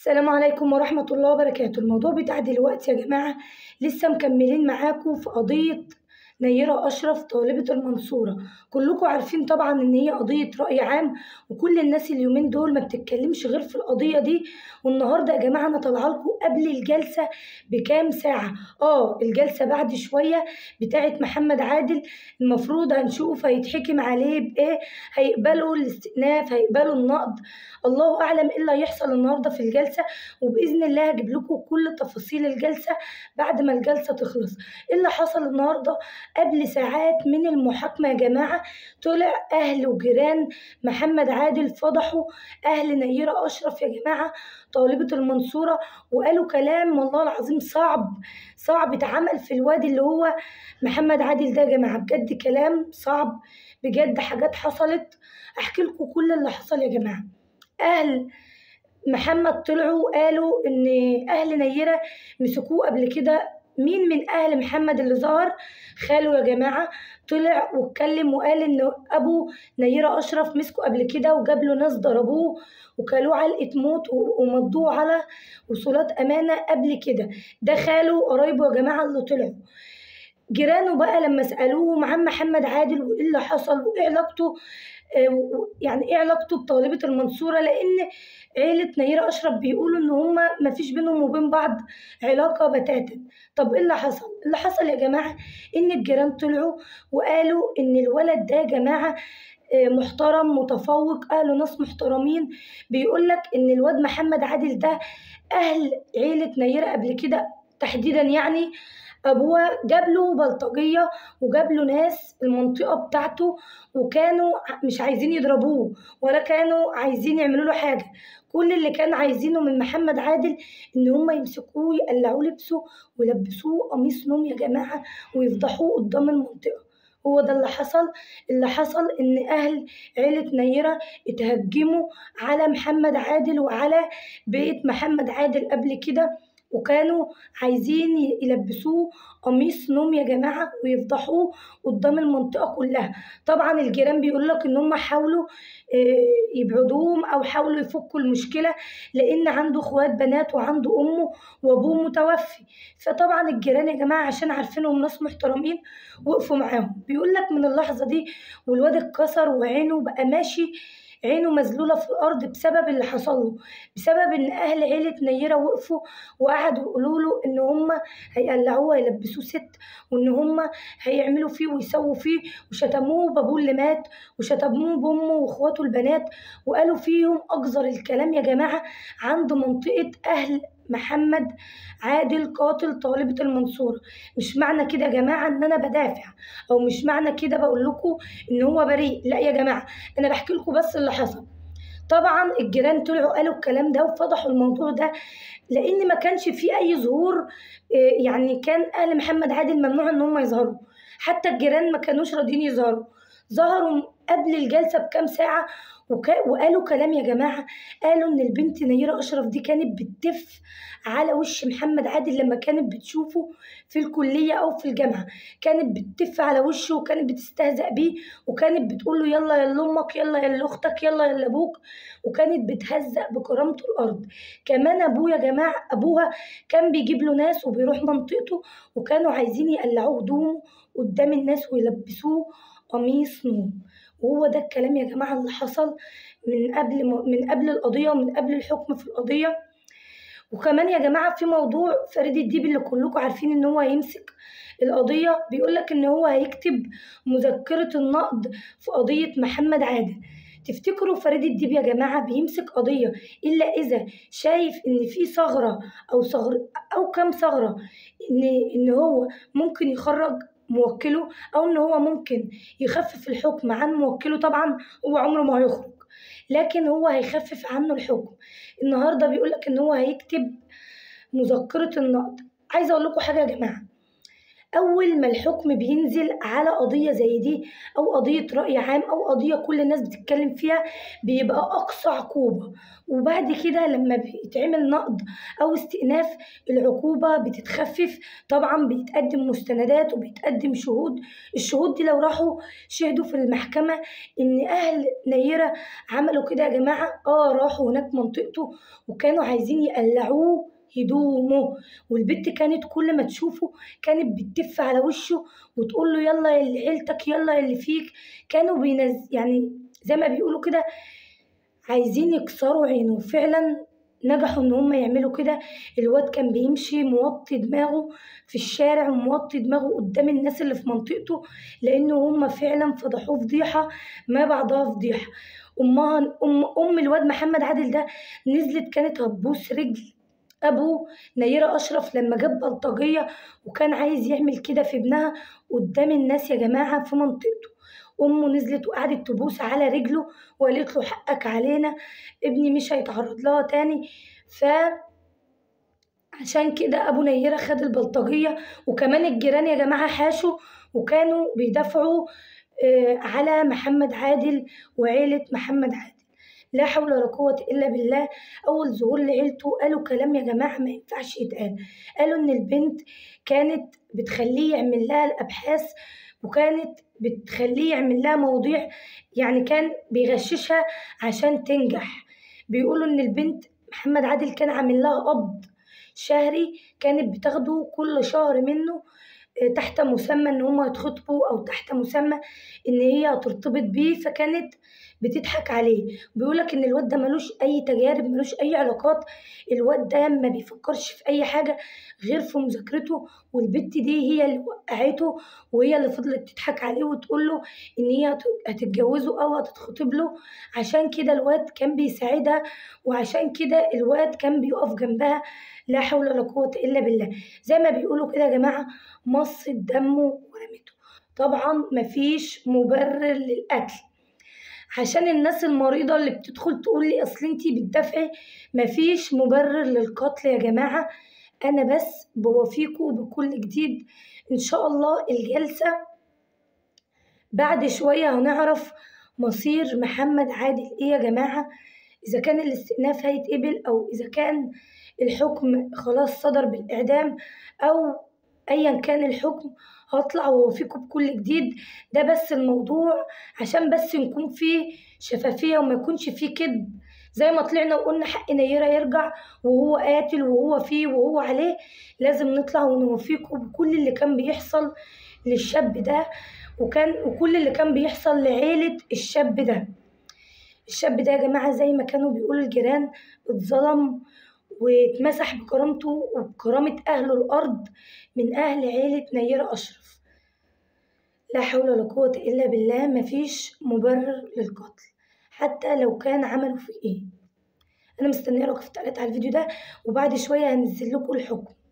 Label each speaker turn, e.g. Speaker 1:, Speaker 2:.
Speaker 1: السلام عليكم ورحمة الله وبركاته الموضوع بتاع دلوقتي يا جماعة لسه مكملين معاكم في قضية نيرة أشرف طالبة المنصورة كلكم عارفين طبعا إن هي قضية رأي عام وكل الناس اليومين دول ما بتتكلمش غير في القضية دي والنهاردة يا جماعة أنا طالعة لكم قبل الجلسة بكام ساعة اه الجلسة بعد شوية بتاعت محمد عادل المفروض هنشوف هيتحكم عليه بإيه هيقبلوا الاستئناف هيقبلوا النقد الله أعلم إيه اللي هيحصل النهاردة في الجلسة وبإذن الله هجيب لكم كل تفاصيل الجلسة بعد ما الجلسة تخلص إيه اللي حصل النهاردة قبل ساعات من المحاكمة يا جماعة طلع أهل وجيران محمد عادل فضحوا أهل نيرة أشرف يا جماعة طالبة المنصورة وقالوا كلام والله العظيم صعب صعب اتعمل في الواد اللي هو محمد عادل ده يا جماعة بجد كلام صعب بجد حاجات حصلت أحكي لكم كل اللي حصل يا جماعة أهل محمد طلعوا قالوا إن أهل نيرة مسكوه قبل كده مين من أهل محمد اللي ظهر خاله يا جماعة طلع واتكلم وقال إن أبو نيرة أشرف مسكه قبل كده وجاب له ناس ضربوه وكلوه علقة موت ومضوه على وصولات أمانة قبل كده ده خاله وقرايبه يا جماعة اللي طلعوا جيرانه بقى لما سألوه عن محمد عادل وإيه اللي حصل وإيه علاقته يعني ايه علاقته بطالبة المنصورة لأن عيلة نيرة أشرف بيقولوا إن هما مفيش بينهم وبين بعض علاقة بتاتا طب ايه اللي حصل؟ اللي حصل يا جماعة إن الجيران طلعوا وقالوا إن الولد ده يا جماعة محترم متفوق قالوا ناس محترمين بيقولك إن الواد محمد عادل ده أهل عيلة نيرة قبل كده تحديدا يعني ابوه جاب له بلطجيه وجاب له ناس المنطقه بتاعته وكانوا مش عايزين يضربوه ولا كانوا عايزين يعملوا له حاجه كل اللي كان عايزينه من محمد عادل ان هم يمسكوه يقلعوه لبسه ويلبسوه قميص نوم يا جماعه ويفضحوه قدام المنطقه هو ده اللي حصل اللي حصل ان اهل عيلة نيرة اتهجموا على محمد عادل وعلى بيت محمد عادل قبل كده وكانوا عايزين يلبسوه قميص نوم يا جماعة ويفضحوه قدام المنطقة كلها طبعا الجيران بيقول لك ان هم حاولوا يبعدوهم او حاولوا يفكوا المشكلة لان عنده اخوات بنات وعنده امه وابوه متوفي فطبعا الجيران يا جماعة عشان عارفينهم ناس محترمين وقفوا معاهم بيقول لك من اللحظة دي والواد اتكسر وعينه بقى ماشي عينه مزلولة في الأرض بسبب اللي حصل له بسبب إن أهل عيلة نيرة وقفوا وقعدوا يقولوا له إن هما هيقلعوه ويلبسوه ست وإن هما هيعملوا فيه ويسووا فيه وشتموه بابوه اللي مات وشتموه بأمه وإخواته البنات وقالوا فيهم أقذر الكلام يا جماعة عند منطقة أهل محمد عادل قاتل طالبة المنصورة مش معنى كده يا جماعة ان انا بدافع او مش معنى كده بقول لكم ان هو بريء لا يا جماعة انا بحكي لكم بس اللي حصل طبعا الجيران طلعوا قالوا الكلام ده وفضحوا الموضوع ده لان ما كانش فيه اي ظهور يعني كان اهل محمد عادل ممنوع ان هم يظهروا حتى الجيران ما كانوش راضيين يظهروا ظهروا قبل الجلسة بكام ساعة وكا وقالوا كلام يا جماعة قالوا إن البنت نيرة أشرف دي كانت بتف على وش محمد عادل لما كانت بتشوفه في الكلية أو في الجامعة كانت بتف على وشه وكانت بتستهزأ بيه وكانت بتقول له يلا يلا أمك يلا يلا أختك يلا يلا أبوك وكانت بتهزأ بكرامته الأرض كمان أبوه يا جماعة أبوها كان بيجيب له ناس وبيروح منطقته وكانوا عايزين يقلعوه هدومه قدام الناس ويلبسوه قميص نوم وهو ده الكلام يا جماعة اللي حصل من قبل من قبل القضية ومن قبل الحكم في القضية وكمان يا جماعة في موضوع فريد الديب اللي كلكم عارفين إن هو هيمسك القضية بيقولك إن هو هيكتب مذكرة النقد في قضية محمد عادل تفتكروا فريد الديب يا جماعة بيمسك قضية إلا إذا شايف إن في ثغرة أو ثغر أو كام ثغرة إن إن هو ممكن يخرج موكله او ان هو ممكن يخفف الحكم عن موكله طبعا هو عمره ما هيخرج لكن هو هيخفف عنه الحكم النهارده بيقولك ان هو هيكتب مذكره النقد عايزه اقول لكم حاجه يا جماعه أول ما الحكم بينزل على قضية زي دي أو قضية رأي عام أو قضية كل الناس بتتكلم فيها بيبقى أقصى عقوبة وبعد كده لما بيتعمل نقض أو استئناف العقوبة بتتخفف طبعا بيتقدم مستندات وبيتقدم شهود الشهود دي لو راحوا شهدوا في المحكمة إن أهل نيرة عملوا كده يا جماعة اه راحوا هناك منطقته وكانوا عايزين يقلعوه هدومه والبت كانت كل ما تشوفه كانت بتتف على وشه وتقول له يلا يا اللي عيلتك يلا يا اللي فيك كانوا بينز يعني زي ما بيقولوا كده عايزين يكسروا عينه فعلا نجحوا ان هم يعملوا كده الواد كان بيمشي موطي دماغه في الشارع وموطي دماغه قدام الناس اللي في منطقته لان هم فعلا فضحوه فضيحه ما بعدها فضيحه امها ام ام الواد محمد عادل ده نزلت كانت هتبوس رجل ابو نيرة اشرف لما جاب بلطجيه وكان عايز يعمل كده في ابنها قدام الناس يا جماعه في منطقته امه نزلت وقعدت تبوس على رجله وقالت له حقك علينا ابني مش هيتعرض لها تاني ف عشان كده ابو نيرة خد البلطجيه وكمان الجيران يا جماعه حاشوا وكانوا بيدافعوا آه، على محمد عادل وعيله محمد عادل لا حول ولا قوة إلا بالله أول ظهور لعيلته قالوا كلام يا جماعة ما ينفعش يتقال قالوا إن البنت كانت بتخليه يعمل لها الأبحاث وكانت بتخليه يعمل لها مواضيع يعني كان بيغششها عشان تنجح بيقولوا إن البنت محمد عادل كان عامل لها قبض شهري كانت بتاخده كل شهر منه آه، تحت مسمى ان هما يتخطبوا او تحت مسمى ان هي هترتبط بيه فكانت بتضحك عليه بيقولك ان الواد ده ملوش اي تجارب ملوش اي علاقات الواد ده ما بيفكرش في اي حاجه غير في مذاكرته والبت دي هي اللي وقعته وهي اللي فضلت تضحك عليه وتقول له ان هي هت- هتتجوزه او هتتخطب له عشان كده الواد كان بيساعدها وعشان كده الواد كان بيقف جنبها لا حول ولا قوة إلا بالله زي ما بيقولوا كده يا جماعة مصت دمه ورمته طبعا مفيش مبرر للقتل عشان الناس المريضة اللي بتدخل تقول لي أصل انتي بتدافعي مفيش مبرر للقتل يا جماعة أنا بس بوافيكوا بكل جديد إن شاء الله الجلسة بعد شوية هنعرف مصير محمد عادل إيه يا جماعة إذا كان الاستئناف هيتقبل أو إذا كان الحكم خلاص صدر بالإعدام أو أيا كان الحكم هطلع وأوافيكم بكل جديد ده بس الموضوع عشان بس نكون فيه شفافية وما يكونش فيه كذب زي ما طلعنا وقلنا حق نيرة يرجع وهو قاتل وهو فيه وهو عليه لازم نطلع ونوافيكم بكل اللي كان بيحصل للشاب ده وكان وكل اللي كان بيحصل لعيلة الشاب ده الشاب ده يا جماعة زي ما كانوا بيقولوا الجيران اتظلم واتمسح بكرامته وبكرامة أهل الأرض من أهل عيلة نيرة أشرف لا حول ولا قوة إلا بالله مفيش مبرر للقتل حتى لو كان عملوا في إيه أنا مستنية رأيكم في التعليقات على الفيديو ده وبعد شوية هنزل لكم الحكم